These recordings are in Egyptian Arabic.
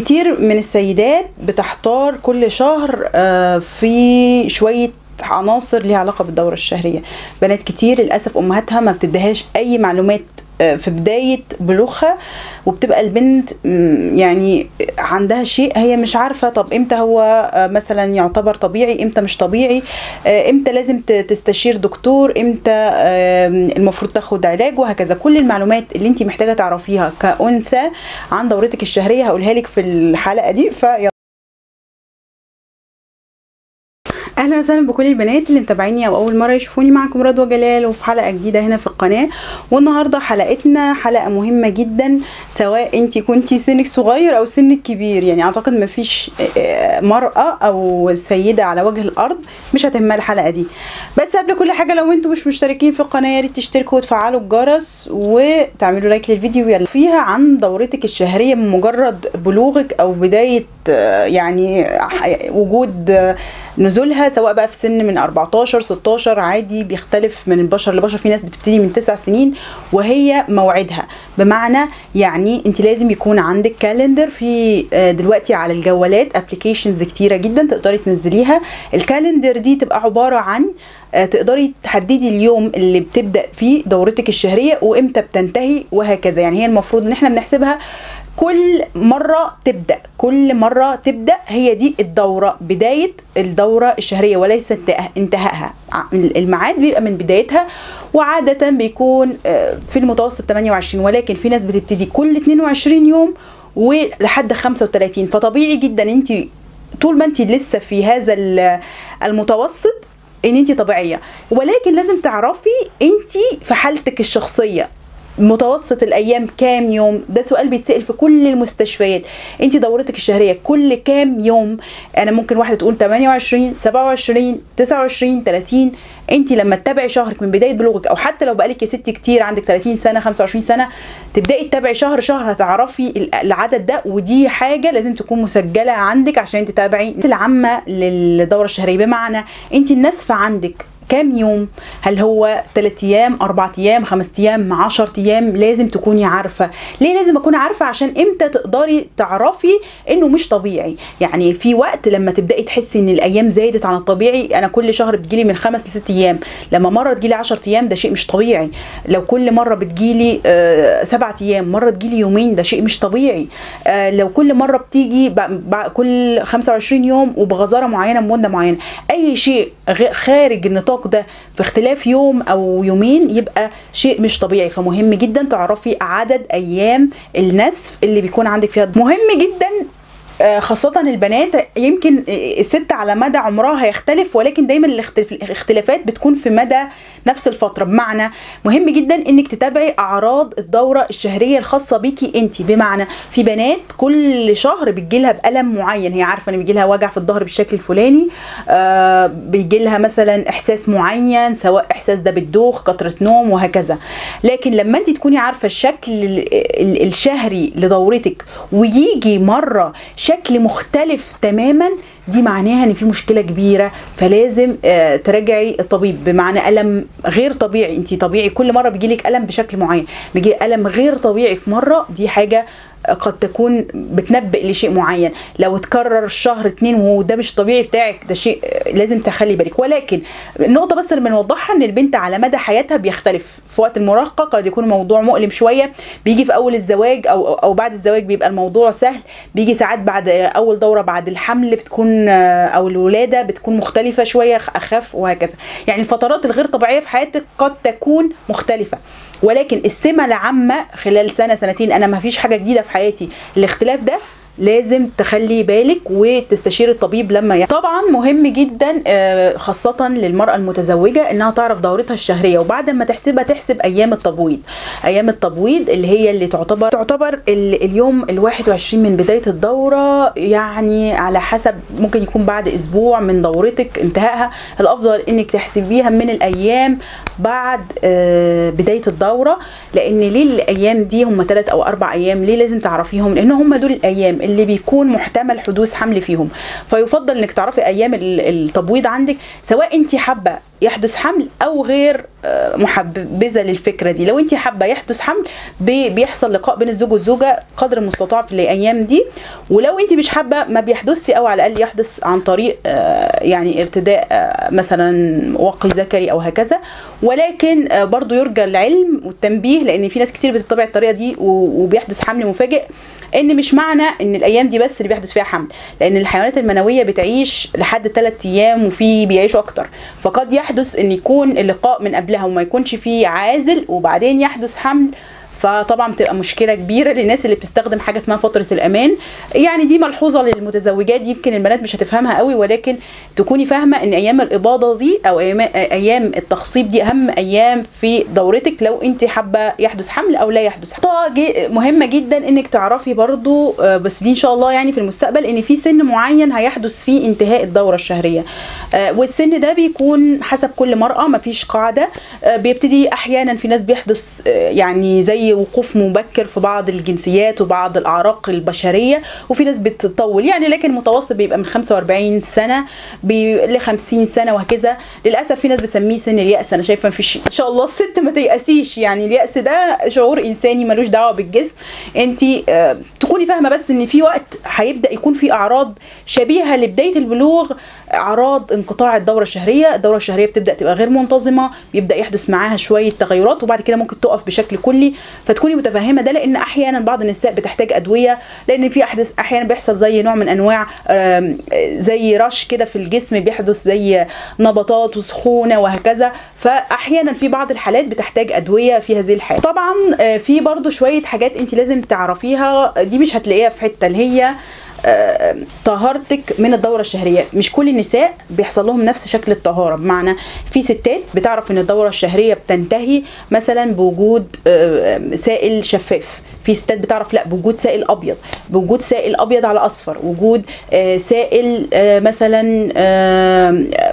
كتير من السيدات بتحتار كل شهر آه، في شويه عناصر ليها علاقه بالدوره الشهريه بنات كتير للاسف امهاتها ما بتديهاش اي معلومات آه، في بدايه بلوغها وبتبقى البنت مم، يعني عندها شيء هي مش عارفه طب امتى هو آه، مثلا يعتبر طبيعي امتى مش طبيعي آه، امتى لازم ت- تستشير دكتور امتى آه، المفروض تاخد علاج وهكذا كل المعلومات اللي انت محتاجه تعرفيها كأنثى عن دورتك الشهريه هقولها لك في الحلقه دي في اهلا وسهلا بكل البنات اللي متابعيني او اول مره يشوفوني معكم رضوى جلال وفي حلقه جديده هنا في القناه والنهارده حلقتنا حلقه مهمه جدا سواء انت كنتي سنك صغير او سنك كبير يعني اعتقد مفيش آه، مراه او سيده على وجه الارض مش هتهمها الحلقه دي بس قبل كل حاجه لو انتم مش مشتركين في القناه يا ريت تشتركوا وتفعلوا الجرس وتعملوا لايك للفيديو يلا فيها عن دورتك الشهريه بمجرد بلوغك او بدايه آه، يعني ح- وجود آه، نزولها سواء بقى في سن من 14 16 عادي بيختلف من بشر لبشر في ناس بتبتدي من 9 سنين وهي موعدها بمعنى يعني انت لازم يكون عندك كالندر في آه، دلوقتي على الجوالات ابلكيشنز كتيره جدا تقدري تنزليها الكالندر دي تبقى عباره عن آه، تقدري تحددي اليوم اللي بتبدا فيه دورتك الشهريه وامتى بتنتهي وهكذا يعني هي المفروض ان احنا بنحسبها كل مرة تبدأ كل مرة تبدأ هي دي الدورة بداية الدورة الشهرية وليس انتهاء- انتهائها ع- الميعاد بيبقى من بدايتها وعادة بيكون آه، في المتوسط 28 ولكن في ناس بتبتدي كل 22 يوم ولحد 35 فطبيعي جدا انت طول ما انت لسه في هذا ال- المتوسط ان انت طبيعيه ولكن لازم تعرفي انت في حالتك الشخصيه متوسط الايام كام يوم ده سؤال بيتسال في كل المستشفيات انت دورتك الشهريه كل كام يوم انا ممكن واحده تقول 28 27 29 30 انت لما تتابعي شهرك من بدايه بلوغك او حتى لو بقالك يا ستي كتير عندك 30 سنه 25 سنه تبداي تتابعي شهر شهر هتعرفي ال- العدد ده ودي حاجه لازم تكون مسجله عندك عشان تتابعي العامه للدوره الشهريه بمعنى انت النسفه عندك كام يوم هل هو 3 ايام 4 ايام 5 ايام 10 ايام لازم تكوني عارفه ليه لازم اكون عارفه عشان امتى تقدري تعرفي انه مش طبيعي يعني في وقت لما تبداي تحسي ان الايام زادت عن الطبيعي انا كل شهر بتجيلي من خمس لست ايام لما مره تجيلي 10 ايام ده شيء مش طبيعي لو كل مره بتجيلي آه، سبعة ايام مره تجيلي يومين ده شيء مش طبيعي آه، لو كل مره بتيجي ب- ب- كل 25 يوم وبغزاره معينه بمده معينه اي شيء غ- خارج النطاق ده في اختلاف يوم او يومين يبقى شيء مش طبيعي فمهم جدا تعرفي عدد ايام النسف اللي بيكون عندك فيها مهم جدا آه، خاصة البنات يمكن الست على مدى عمرها هيختلف ولكن دايما الاختلاف- الاختلافات بتكون في مدى نفس الفترة بمعنى مهم جدا انك تتابعي اعراض الدورة الشهرية الخاصة بيكي انت بمعنى في بنات كل شهر بتجيلها بألم معين هي عارفة ان بيجيلها وجع في الظهر بالشكل الفلاني آه بيجيلها مثلا احساس معين سواء احساس ده بالدوخ كثرة نوم وهكذا لكن لما انت تكوني عارفة الشكل ال- ال- الشهري لدورتك ويجي مرة شكل مختلف تماما دي معناها ان في مشكله كبيره فلازم آه، تراجعي الطبيب بمعنى الم غير طبيعي انت طبيعي كل مره بيجيلك الم بشكل معين بيجي الم غير طبيعي في مره دي حاجه قد تكون بتنبئ لشيء معين لو اتكرر شهر اتنين وهو ده مش طبيعي بتاعك ده شيء آه، لازم تخلي بالك ولكن النقطة بس اللي بنوضحها ان البنت على مدى حياتها بيختلف في وقت المراهقة قد يكون الموضوع مؤلم شوية بيجي في اول الزواج او او بعد الزواج بيبقى الموضوع سهل بيجي ساعات بعد اول دورة بعد الحمل بتكون آه، او الولادة بتكون مختلفة شوية اخف وهكذا يعني الفترات الغير طبيعية في حياتك قد تكون مختلفة ولكن السمة العامة خلال سنة سنتين انا ما فيش حاجة جديدة في حياتي الاختلاف ده لازم تخلي بالك وتستشير الطبيب لما يحصل طبعا مهم جدا آه، خاصة للمرأة المتزوجة انها تعرف دورتها الشهرية وبعد ما تحسبها تحسب ايام التبويض ايام التبويض اللي هي اللي تعتبر تعتبر ال- اليوم ال 21 من بداية الدورة يعني على حسب ممكن يكون بعد اسبوع من دورتك انتهائها الافضل انك تحسبيها من الايام بعد آه، بداية الدورة لان ليه الايام دي هم ثلاث او اربع ايام ليه لازم تعرفيهم لان هم دول الايام اللي بيكون محتمل حدوث حمل فيهم فيفضل انك تعرفي ايام ال- التبويض عندك سواء انت حابه يحدث حمل او غير آه، محبذه للفكره دي لو انت حابه يحدث حمل بي- بيحصل لقاء بين الزوج والزوجه قدر المستطاع في الايام دي ولو انت مش حابه ما بيحدثش او على الاقل يحدث عن طريق آه، يعني ارتداء آه، مثلا وقي ذكري او هكذا ولكن آه، برضو يرجى العلم والتنبيه لان في ناس كتير بتتبع الطريقه دي و- وبيحدث حمل مفاجئ ان مش معنى ان الايام دي بس اللي بيحدث فيها حمل لان الحيوانات المنويه بتعيش لحد 3 ايام وفي بيعيشوا اكتر فقد يحدث ان يكون اللقاء من قبلها وما يكونش فيه عازل وبعدين يحدث حمل فطبعا بتبقى مشكله كبيره للناس اللي بتستخدم حاجه اسمها فتره الامان يعني دي ملحوظه للمتزوجات يمكن البنات مش هتفهمها قوي ولكن تكوني فاهمه ان ايام الاباضه دي او ايام ايام التخصيب دي اهم ايام في دورتك لو انت حابه يحدث حمل او لا يحدث حمل نقطة جي- مهمه جدا انك تعرفي برضو آه، بس دي ان شاء الله يعني في المستقبل ان في سن معين هيحدث فيه انتهاء الدوره الشهريه آه، والسن ده بيكون حسب كل مرأة مفيش قاعدة آه، بيبتدي أحيانا في ناس بيحدث آه، يعني زي وقوف مبكر في بعض الجنسيات وبعض الأعراق البشرية وفي ناس بتطول يعني لكن المتوسط بيبقى من 45 سنة ل 50 سنة وهكذا للأسف في ناس بتسميه سن اليأس أنا شايفة مفيش إن شاء الله الست ما تيأسيش يعني اليأس ده شعور إنساني ملوش دعوة بالجسم أنت آه، تكوني فاهمة بس إن في وقت هيبدأ يكون في أعراض شبيهة لبداية البلوغ اعراض انقطاع الدوره الشهريه الدوره الشهريه بتبدا تبقى غير منتظمه بيبدا يحدث معاها شويه تغيرات وبعد كده ممكن تقف بشكل كلي فتكوني متفهمه ده لان احيانا بعض النساء بتحتاج ادويه لان في احدث احيانا بيحصل زي نوع من انواع آم، زي رش كده في الجسم بيحدث زي نبطات وسخونه وهكذا فاحيانا في بعض الحالات بتحتاج ادويه في هذه الحاله طبعا آه، في برضو شويه حاجات انت لازم تعرفيها دي مش هتلاقيها في حته اللي هي آه، طهارتك من الدوره الشهريه مش كل النساء بيحصل لهم نفس شكل الطهاره بمعنى في ستات بتعرف ان الدوره الشهريه بتنتهي مثلا بوجود آه، سائل شفاف في ستات بتعرف لا بوجود سائل ابيض بوجود سائل ابيض على اصفر وجود آه، سائل آه، مثلا آه،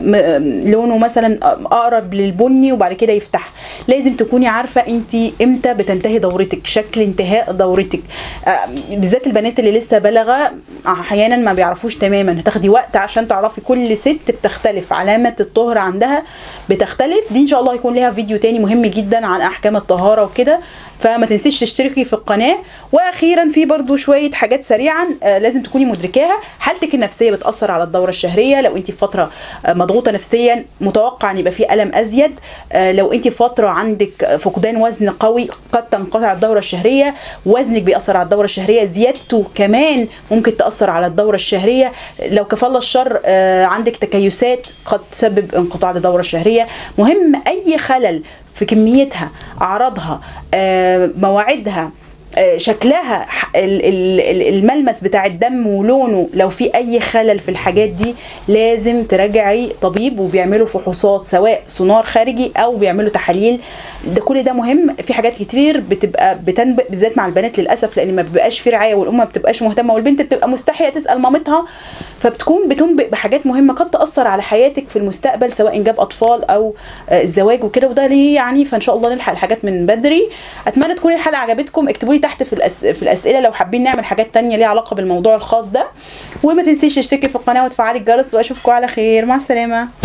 م- لونه مثلا اقرب للبني وبعد كده يفتح لازم تكوني عارفه انت امتى بتنتهي دورتك شكل انتهاء دورتك آه، بالذات البنات اللي لسه بالغه احيانا ما بيعرفوش تماما هتاخدي وقت عشان تعرفي كل ست بتختلف علامه الطهر عندها بتختلف دي ان شاء الله هيكون ليها فيديو تاني مهم جدا عن احكام الطهاره وكده فما تنسيش تشتركي في القناه واخيرا في برضو شويه حاجات سريعا آه، لازم تكوني مدركاها حالتك النفسيه بتاثر على الدوره الشهريه لو انت في فتره آه، مضغوطه نفسيا متوقع ان يبقى في الم ازيد آه، لو انت في فتره عندك فقدان وزن قوي قد تنقطع الدوره الشهريه وزنك بيأثر على الدوره الشهريه زيادته كمان ممكن تأثر على الدوره الشهريه لو كفل الشر آه، عندك تكيسات قد تسبب انقطاع للدوره الشهريه مهم اي خلل في كميتها اعراضها آه، مواعيدها آه، شكلها ح- ال- ال- ال- الملمس بتاع الدم ولونه لو في اي خلل في الحاجات دي لازم تراجعي طبيب وبيعملوا فحوصات سواء سونار خارجي او بيعملوا تحاليل ده كل ده مهم في حاجات كتير بتبقى بتنبئ بالذات مع البنات للاسف لان ما بيبقاش في رعايه والام ما بتبقاش مهتمه والبنت بتبقى مستحيه تسال مامتها فبتكون بتنبئ بحاجات مهمه قد تاثر على حياتك في المستقبل سواء انجاب اطفال او آه، الزواج وكده وده ليه يعني فان شاء الله نلحق الحاجات من بدري اتمنى تكون الحلقه عجبتكم اكتبوا لي تحت في, الأس... في الاسئله لو حابين نعمل حاجات تانية ليها علاقه بالموضوع الخاص ده وما تنسيش تشتركي في القناه وتفعلي الجرس واشوفكم على خير مع السلامه